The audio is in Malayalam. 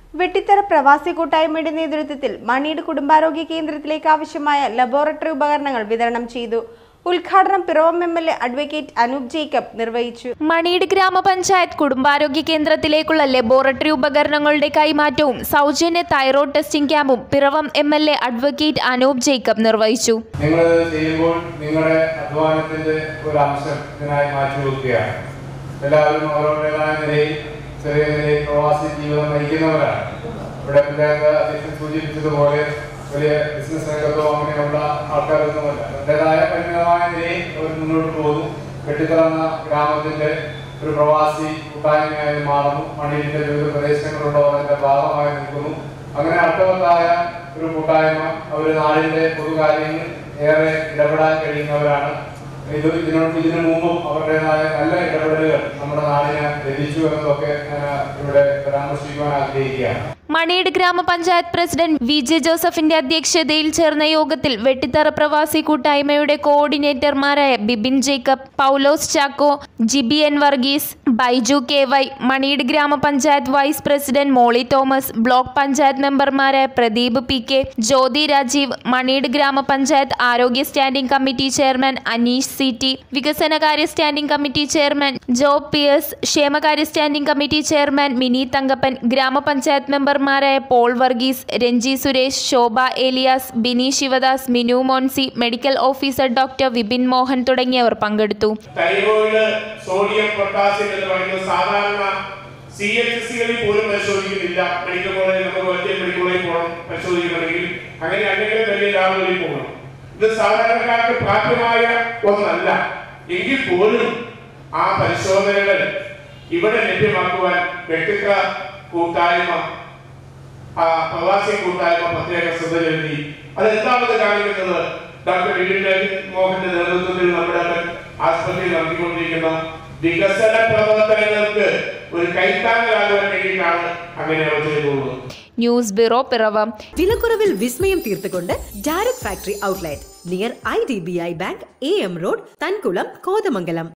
വെട്ടിത്തറ പ്രവാസി കൂട്ടായ്മയുടെ നേതൃത്വത്തിൽ മണിയുടെ കുടുംബാരോഗ്യ കേന്ദ്രത്തിലേക്ക് ആവശ്യമായ ലബോറട്ടറി ഉപകരണങ്ങൾ വിതരണം ചെയ്തു ഉദ്ഘാടനം Piravom M L A advocate Anoop Jacob നിർവഹിച്ചു മണിയുടെ ഗ്രാമപഞ്ചായത്ത് കുടുംബാരോഗ്യ കേന്ദ്രത്തിലേക്കുള്ള ലബോറട്ടറി ഉപകരണങ്ങളുടെ കൈമാറ്റവും സൗജന്യ തൈറോയ്ഡ് ടെസ്റ്റിംഗ് ക്യാമ്പും Piravom M L A advocate Anoop Jacob നിർവഹിച്ചു നിങ്ങൾ ചെയ്യുമ്പോൾ നിങ്ങളുടെ അധ്വാനത്തിന്റെ ഒരു അംശം ഇതിനായി മാറ്റിവെക്കുകയാണ് എല്ലാവരും ഓരോരുടേതായ നിലയിൽ ചെറിയ നിലയിൽ പ്രവാസി ജീവിതം നയിക്കുന്നവരാണ് ഇവിടെ പഞ്ചായത്ത് അധ്യക്ഷൻ സൂചിപ്പിച്ചതുപോലെ വലിയ ബിസിനസ് രംഗത്തോ അങ്ങനെയുള്ള ആൾക്കാരൊന്നുമല്ല അവരുടേതായ പരിമിതമായ നിലയിൽ അവർ മുന്നോട്ട് പോകുന്നു കെട്ടിത്തിറന്ന ഗ്രാമത്തിന്റെ ഒരു പ്രവാസി കൂട്ടായ്മയായി മാറുന്നു മണിയിലെ വിവിധ പ്രദേശങ്ങളിലുള്ളവർ അതിന്റെ ഭാഗമായി നിൽക്കുന്നു അങ്ങനെ അർത്ഥവത്തായ ഒരു കൂട്ടായ്മ അവർ നാടിന്റെ പൊതുകാര്യങ്ങളിൽ ഏറെ ഇടപെടാൻ കഴിയുന്നവരാണ് ഇത് ഇതിനോട് ഇതിനു മുമ്പും അവരുടേതായ നല്ല ഇടപെടലുകൾ നമ്മുടെ നാടിന് ലഭിച്ചു എന്നതൊക്കെ ഞാൻ ഇവിടെ പരാമർശിക്കുവാൻ ആഗ്രഹിക്കുകയാണ് മണിയുടെ ഗ്രാമപഞ്ചായത്ത് പ്രസിഡന്റ് വി ജെ ജോസഫിന്റെ അധ്യക്ഷതയിൽ ചേർന്ന യോഗത്തിൽ വെട്ടിത്തറ പ്രവാസി കൂട്ടായ്മയുടെ കോർഡിനേറ്റർമാരായ Bibin Jacob Paulose Chacko Jibi N Varghese Baiju K Y മണിയുടെ ഗ്രാമപഞ്ചായത്ത് vice president Molly Thomas block panchayat മെമ്പർമാരായ പ്രദീപ് പി കെ ജ്യോതി രാജീവ് മണിയുടെ ഗ്രാമപഞ്ചായത്ത് ആരോഗ്യ standing committee chairman Aneesh C T വികസനകാര്യ standing committee chairman Job Pierce ക്ഷേമകാര്യ standing committee chairman Mini Thankappan ഗ്രാമപഞ്ചായത്ത് മെമ്പർമാരായ Paul Varghese Ranji Suresh Shobha Eliyas Bini Sivadas Minu Monsi medical officer doctor Vipin Mohan തുടങ്ങിയവർ പങ്കെടുത്തു തൈറോയിഡ് സോഡിയം പൊട്ടാസ്യം എന്ന് പറയുന്നത് സാധാരണ സി എച്ച് സികളിൽ പോലും പരിശോധിക്കുന്നില്ല മെഡിക്കൽ കോളേജ് നമുക്ക് വലിയ മെഡിക്കൽ കോളേജിൽ പോകണം പരിശോധിക്കണമെങ്കിൽ അങ്ങനെ അല്ലെങ്കിൽ വലിയ ലാബുകളിൽ പോകണം ഇത് സാധാരണക്കാർക്ക് പ്രാപ്യമായ ഒന്നല്ല എങ്കിൽ പോലും ആ പരിശോധനകൾ ഇവിടെ ലഭ്യമാക്കുവാൻ വ്യക്തിത്വ കൂട്ടായ്മ ആ പ്രവാസി കൂട്ടായ്മ പ്രത്യേക ശ്രദ്ധ ചെലുത്തി അതെന്താണത് കാണിക്കുന്നത് ഡോക്ടർ വിപിൻ മോഹന്റെ നേതൃത്വത്തിൽ നമ്മുടെ ആസ്പത്രിയിൽ നടത്തിക്കൊണ്ടിരിക്കുന്ന വികസന പ്രവർത്തനങ്ങൾക്ക് ഒരു കൈത്താങ്ങലാകുവാൻ വേണ്ടിയിട്ടാണ് അങ്ങനെ അവർ ചെയ്തുള്ളത് ന്യൂസ് ബ്യൂറോ പിറവം വിലക്കുറവിൽ വിസ്മയം തീർത്തുകൊണ്ട് direct factory outlet near I D B I bank A M road Thankulam Kothamangalam